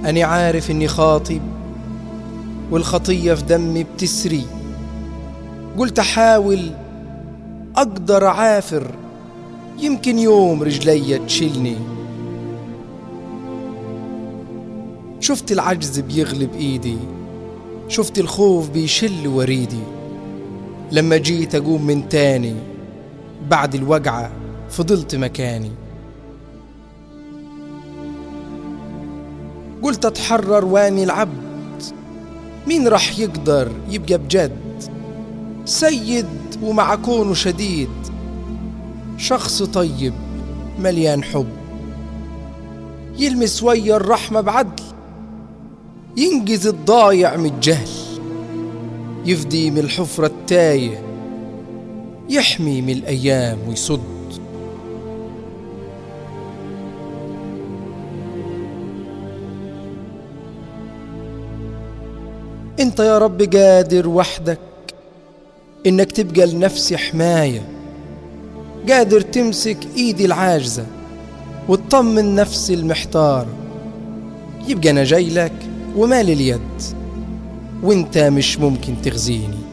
أني عارف إني خاطب والخطية في دمي بتسري قلت أحاول أقدر أعافر يمكن يوم رجلي تشيلني شفت العجز بيغلب إيدي شفت الخوف بيشل وريدي لما جيت أقوم من تاني بعد الوجعة فضلت مكاني قلت أتحرر واني العبد مين رح يقدر يبقى بجد سيد ومع كونه شديد شخص طيب مليان حب يلمس ويا الرحمة بعدل ينجز الضايع من الجهل يفدي من الحفرة التايه يحمي من الأيام ويصد انت يا رب قادر وحدك انك تبقى لنفسي حمايه قادر تمسك ايدي العاجزه وتطمن نفسي المحتار يبقى انا جاي لك ومالي اليد وانت مش ممكن تخزيني